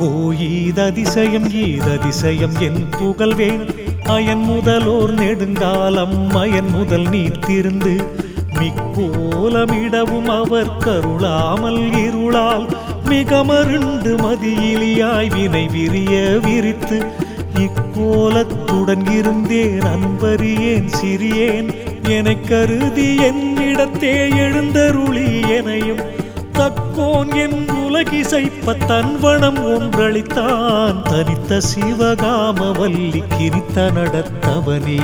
அக்கோயீததிசயம் ஈததிசயம் என் புகழ்வேன் iron முதலோர் நெடுங்காலம் iron முதல் நீத்திருந்து மிக்கோலமிடவும் அவர் கருளாமல் இருளால் மிக மருண்டு மதியிலியாய் வினை விரிய விரித்து இக்கோலத்துடன் இருந்தேன் அன்பறியேன் சிறியேன் எனக் கருதி என்னிடத்தே எழுந்தருளி எனையும் தக்கோன் என் உலகிசைப்ப தன்வனம் ஒன்றளித்தான் தனித்த சிவகாம வல்லி கிரித்த நடத்தவனே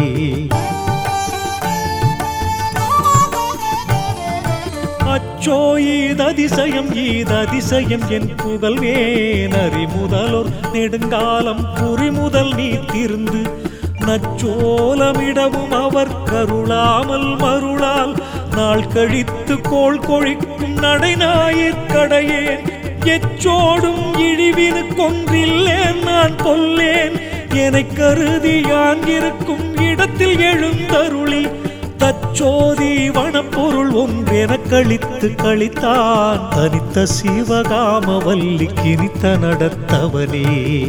அச்சோ ஈததிசயம் ஈததிசயம் என் புகழ்வேன் அறிமுதலோர் நெடுங்காலம் புரிமுதல் நீ திருந்து நச்சோலமிடவும் அவர் கருளாமல் மருளால் நாள் கழித்து கோள் கொழிக்கும் நடைநாயிற்கடையேன் எச்சோடும் இழிவினு கொன்றில்லேன் நான் கொல்லேன் எனக் கருதி யாங்கிருக்கும் இடத்தில் எழுந்தருளி தச்சோதி வனப்பொருள் ஒன்றெனக் கழித்து கழித்தான் தனித்த சிவகாம வல்லி கிரித்த நடத்தவனே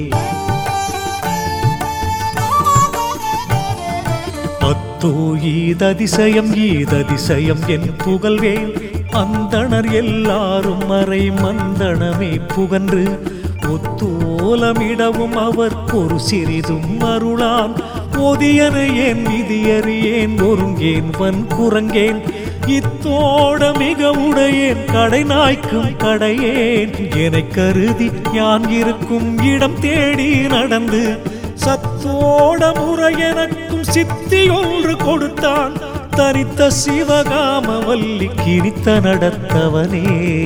அத்தோ ஈததிசயம் ஈததிசயம் என் புகழ்வேன் அந்தணர் எல்லாரும் மறை மந்தனமே புகன்று ஒத்தோலமிடவும் அவர் ஒரு சிறிதும் அருளான் ஒதியன ஏன் விதியறியேன் ஒருங்கேன் வன் குரங்கேன் இத்தோட மிக உடையேன் கடை நாய்க்கும் கடையேன் எனக் கருதி யான் இருக்கும் இடம் தேடி நடந்து சத்தோட முறை எனக்கும் சித்தி ஒன்று கொடுத்தான் தரித்த சிவகாம வல்லி கிரித்த நடத்தவனே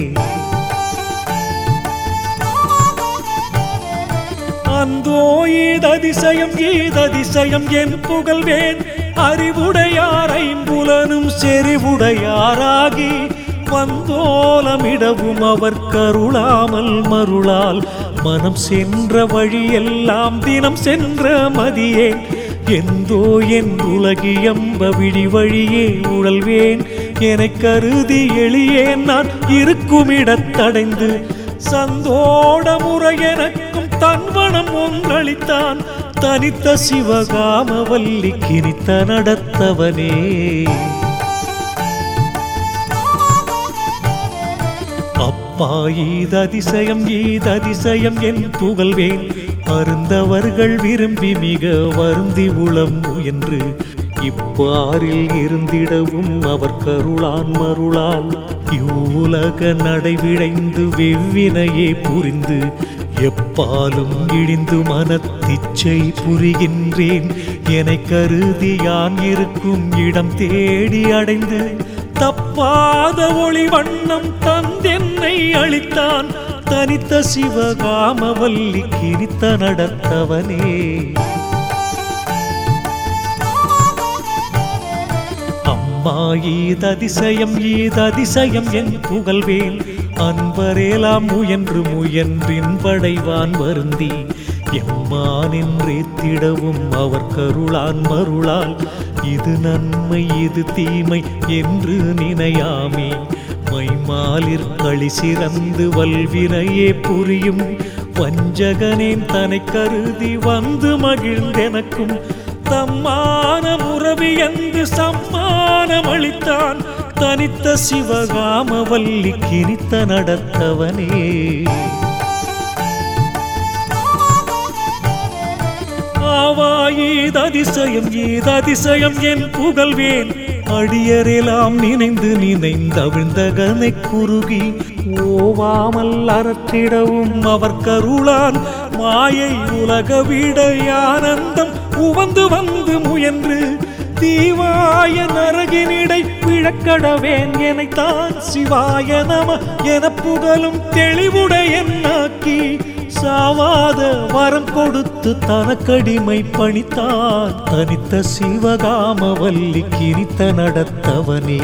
அந்தோ ஈததிசயம் ஈததிசயம் என் புகழ்வேன் அறிவுடையார் ஐம்புலனும் செறிவுடையாராகி வந்தோலமிடவும் அவர் கருளாமல் மருளால் மனம் சென்ற வழியெல்லாம் தினம் சென்ற மதியேன் எந்தோ என் உலகியம்ப விழி வழியே உழல்வேன் எனக் கருதி எளியேன் நான் இருக்குமிடத்தடைந்து சந்தோட முறை எனக்கும் தன்வனம் ஒன்றளித்தான் தனித்த சிவகாம வல்லி கிரித்த நடத்தவனே அப்பா ஈததிசயம் ஈததிசயம் என் புகழ்வேன் அருந்தவர்கள் விரும்பி மிக வருந்தி உளம் என்று இப்பாரில் இருந்திடவும் அவர் கருளான் மருளால் இவ்வுலக நடைவிழைந்து வெவ்வினையே புரிந்து எப்பாலும் இழிந்து மனத்திச்சை புரிகின்றேன் எனக் கருதி யான் இருக்கும் இடம் தேடி அடைந்து தப்பாத ஒளி வண்ணம் தந்தென்னை அளித்தான் தனித்த சிவகாம வல்லி கிரித்த நடத்தவனே அம்மா ஈததிசயம் ஈததிசயம் என் புகழ்வேன் அன்பரேலாம் முயன்று முயன்றின் படைவான் வருந்தி எம்மானின்றே திடவும் அவர் கருளான் மருளால் இது நன்மை இது தீமை என்று நினையாமே மைமாலிற் களி சிறந்து வல்வினையே புரியும் வஞ்சகனேன் தனை கருதி வந்து மகிழ்ந்தெனக்கும் தம்மான முறவி என்று சம்மானம் அளித்தான் தனித்த சிவகாம வல்லி கிரித்த நடத்தவனே ஆவா ஈததிசயம் ஈததிசயம் என் புகழ்வேன் அடியரெல்லாம் நினைந்து நினைந்தவிழ்ந்தகனை குறுகி ஓவாமல் அறற்றிடவும் அவர் கருளான் மாயை உலக விட ஆனந்தம் உவந்து வந்து முயன்று தீவாய நரகினிடை பிழக்கடவேன் எனைத்தான் சிவாய நம என புகழும் தெளிவுடைய நாக்கி சாவாத வரம் கொடுத்து தனக்கடிமை பணித்தான் தனித்த சிவகாம வல்லி கிரித்த நடத்தவனே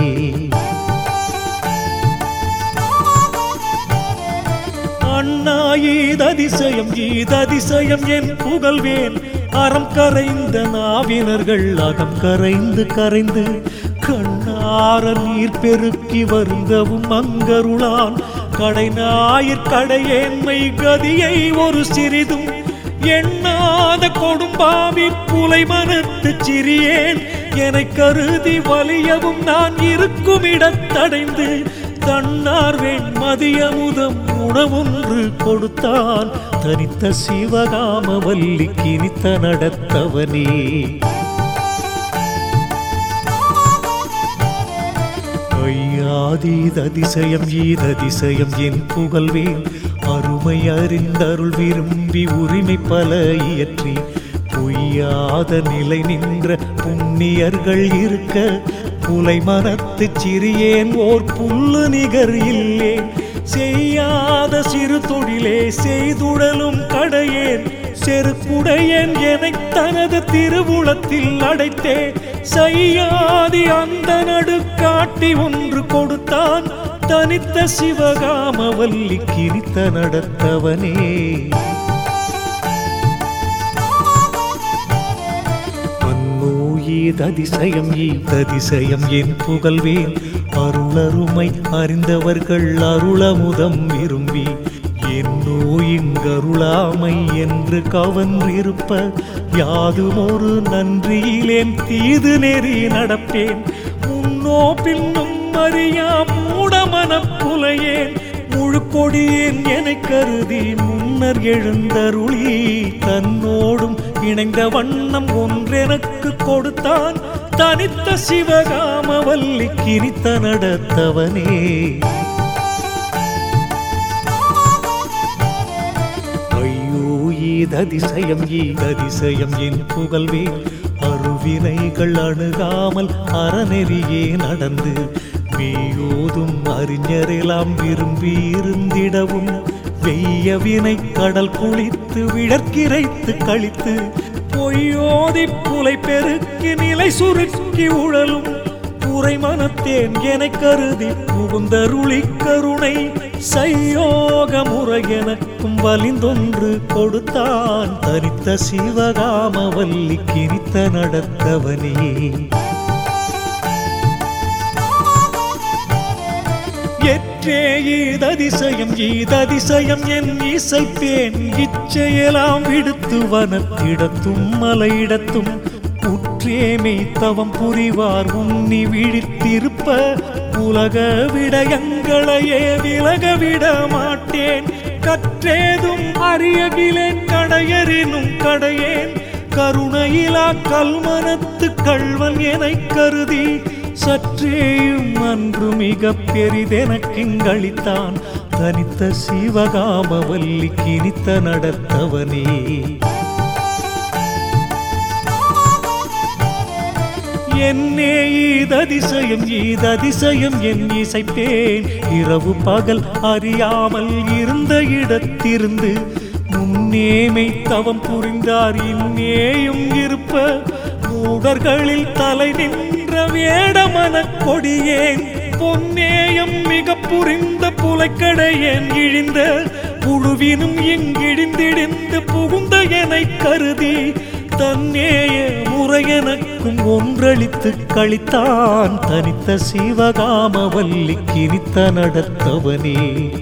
அண்ணா ஈததிசயம் ஈததிசயம் என் புகழ்வேன் அறம் கரைந்த நாவினர்கள் அகம் கரைந்து கரைந்து கண்ணார நீர் பெருக்கி வருந்தவும் அங்கருளான் கடை ஞாயிற்கடையேன்மை கதியை ஒரு சிறிதும் எண்ணாத கொடும்பாவி புலை மனத்து சிறியேன் என கருதி வலியவும் நான் இருக்கும் இடத்தடைந்து தன்னார்வேன் மதியமுதம் உணவொன்று கொடுத்தான் தனித்த சிவகாம வல்லி கினித்த நடத்தவனே ஐயாதீததிசயம் ஈததிசயம் என் புகழ்வேன் அருமை அறிந்தருள் விரும்பி உரிமை பல இயற்றி பொய்யாத நிலை நின்ற புண்ணியர்கள் இருக்க புலை மனத்து சிறியேன் ஓர் புல்லு நிகர் இல்லேன் செய்யாத சிறு தொழிலே செய்துடலும் கடையேன் செருக்குடையன் எனத் தனது திருவுளத்தில் அடைத்தே செய்யாதி அந்த நடு காட்டி ஒன்று கொடுத்தான் தனித்த சிவகாம வல்லி கிரித்த நடத்தவனே ஈததிசயம் ஈததிசயம் என் புகழ்வேன் அருளருமை அறிந்தவர்கள் அருளமுதம் விரும்பி என்னோ இங்கருளாமை என்று கவன்றிருப்ப யாதுமொரு நன்றியிலேன் தீது நெறி நடப்பேன் முன்னோ பின்னும் அறியா மூடமனப் புலையேன் முழுக்கொடியேன் என கருதி முன்னர் எழுந்தருளி தன்னோடும் இணைந்த வண்ணம் ஒன்றெனக்கு கொடுத்தான் தனித்த சிவகாம வல்லி கிரித்த நடத்தவனே ஐயோ ஈததிசயம் ஈததிசயம் என் புகழ்வேன் அருவினைகள் அணுகாமல் அறநெறியே நடந்து மெய்யோதும் அறிஞரெல்லாம் விரும்பி இருந்திடவும் வெய்ய வினை கடல் குளித்து விழற்கிரைத்து கழித்து பொய்யோதி புலை பெருக்கி நிலை சுருக்கி உழலும் உரை மனத்தேன் என கருதி புகுந்தருளி கருணை சையோக முறை எனக்கும் வலிந்தொன்று கொடுத்தான் தரித்த சிவகாம வல்லி கிரித்த நடத்தவனே எற்றே ஈததிசயம் ஈததிசயம் என் இசைப்பேன் இச்செயலாம் விடுத்து வனத்திடத்தும் மலையிடத்தும் உற்றேமை தவம் புரிவார் உன்னி விழித்திருப்ப உலக விடயங்களையே விலக விட மாட்டேன் கற்றேதும் அறியகிலேன் கடையறினும் கடையேன் கருணையிலா கல்மனத்து கள்வன் எனக் கருதி சற்றேயும் அன்று மிக பெரிதெனக்கிங்களித்தான் தனித்த சிவகாம வல்லி கினித்த நடத்தவனே என்னே ஈததிசயம் ஈததிசயம் என் இசைப்பேன் இரவு பகல் அறியாமல் இருந்த இடத்திருந்து முன்னேமை தவம் புரிந்தார் இன்னேயும் இருப்ப மூடர்களில் தலை நின்ற வேடமன கொடியேன் பொன்னேயம் மிக புரிந்த புலைக்கடையேன் இழிந்த புழுவினும் இங்கிழிந்திடிந்து புகுந்த எனக் கருதி தன்னேய முறையெனக்கும் ஒன்றளித்து கழித்தான் தனித்த சிவகாம வல்லி கிரித்த நடத்தவனே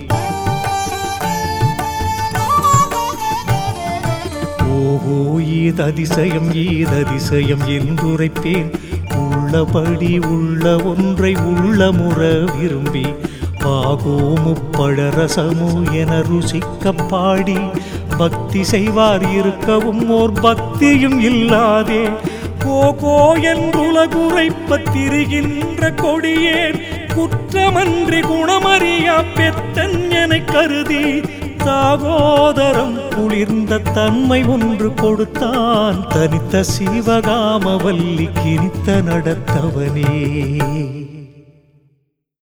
ஓஹோ ஈததிசயம் ஈததிசயம் என்றுரைப்பேன் உள்ளபடி உள்ள ஒன்றை உள்ளமுற விரும்பி பாகோமு பழரசமு என ருசிக்க பாடி பக்தி செய்வார் இருக்கவும் ஓர் பக்தியும் இல்லாதே கோகோ என்றுலகுரைப்ப திரிகின்ற கொடியேன் குற்றமன்றி குணமறியா பெத்தன் எனக் கருதி சாகோதரம் குளிர்ந்த தன்மை ஒன்று கொடுத்தான் தனித்த சிவகாம வல்லி கிரித்த நடத்தவனே